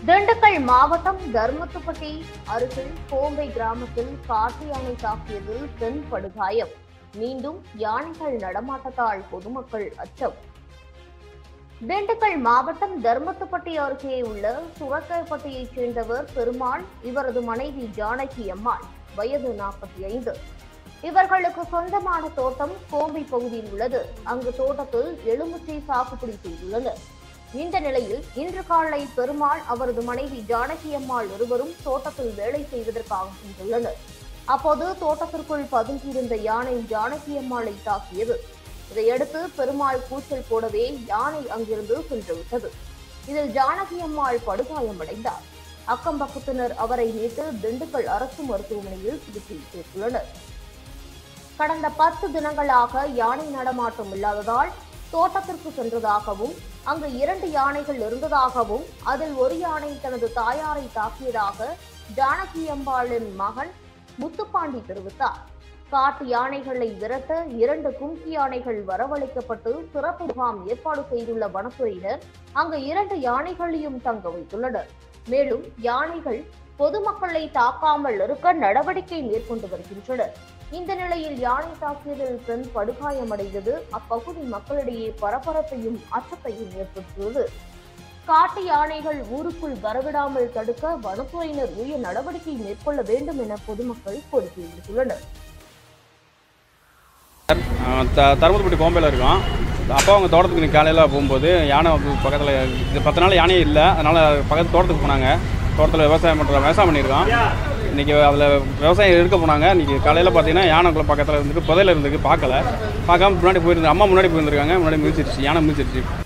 திண்டுக்கல் மாவட்டம் தர்மத்துப்பட்டி அருகில் கோம்பை கிராமத்தில் காட்டு யானை தாக்கியதில் பெண் படுகாயம் மீண்டும் யானைகள் நடமாட்டத்தால் பொதுமக்கள் அச்சம் திண்டுக்கல் மாவட்டம் தர்மத்துப்பட்டி அருகே உள்ள சுரக்காய்பட்டியைச் சேர்ந்தவர் பெருமாள் இவரது மனைவி ஜானகி அம்மாள் வயது நாற்பத்தி ஐந்து இவர்களுக்கு சொந்தமான தோட்டம் கோம்பை பகுதியில் உள்ளது அங்கு தோட்டத்தில் எலுமிச்சை சாகுபடி செய்துள்ளனர் இந்த நிலையில் இன்று காலை பெருமாள் அவரது மனைவி ஜானகி அம்மாள் இருவரும் தோட்டத்தில் வேலை செய்வதற்காக சென்றுள்ளனர் அப்போது தோட்டத்திற்குள் பதுங்கியிருந்த யானை ஜானகி அம்மாளை தாக்கியது இதையடுத்து பெருமாள் கூச்சல் போடவே யானை அங்கிருந்து சென்றுவிட்டது இதில் ஜானகி அம்மாள் படுகாயமடைந்தார் அக்கம் பக்கத்தினர் அவரை மீட்டு திண்டுக்கல் அரசு மருத்துவமனையில் சிகிச்சை சேர்த்துள்ளனர் கடந்த பத்து தினங்களாக யானை நடமாட்டம் இல்லாததால் தோட்டத்திற்கு சென்றதாகவும் அங்கு இரண்டு யானைகள் இருந்ததாகவும் அதில் ஒரு யானை தனது தாயாரை தாக்கியதாக ஜானகி அம்பாளின் மகன் முத்துப்பாண்டி தெரிவித்தார் காட்டு யானைகளை விரட்ட இரண்டு கும்கி யானைகள் வரவழைக்கப்பட்டு சிறப்பு முகாம் ஏற்பாடு செய்துள்ள வனத்துறையினர் அங்கு இரண்டு யானைகளையும் தங்க வைத்துள்ளனர் மேலும் யானைகள் பொதுமக்களை தாக்காமல் இருக்க நடவடிக்கை மேற்கொண்டு வருகின்றனர் இந்த நிலையில் யானை தாக்கியதில் பெண் படுகாயமடைந்தது அப்பகுதி மக்களிடையே பரபரப்பையும் அச்சத்தையும் ஏற்படுத்தியது காட்டு யானைகள் ஊருக்குள் வரவிடாமல் தடுக்க வனத்துறையினர் உரிய நடவடிக்கை மேற்கொள்ள வேண்டும் என பொதுமக்கள் கோரிக்கை விடுத்துள்ளனர் த தருமபுரி கோம்பையில் இருக்கோம் அப்பா அவங்க தோட்டத்துக்கு இன்னைக்கு காலையில் போகும்போது யானை பக்கத்தில் இது பத்து நாள் யானையே இல்லை அதனால் பக்கத்து தோட்டத்துக்கு போனாங்க தோட்டத்தில் விவசாயம் பண்ணுற விவசாயம் பண்ணியிருக்கோம் இன்றைக்கி அதில் விவசாயம் எடுக்க போனாங்க இன்றைக்கி காலையில் பார்த்தீங்கன்னா யானைக்குள்ள பக்கத்தில் இருந்துட்டு புதையில இருந்துருக்கு பார்க்கல பார்க்காம முன்னாடி போயிருந்து அம்மா முன்னாடி போயிருந்துருக்காங்க முன்னாடி மிதிச்சிருச்சு யானை மிதிச்சிருச்சு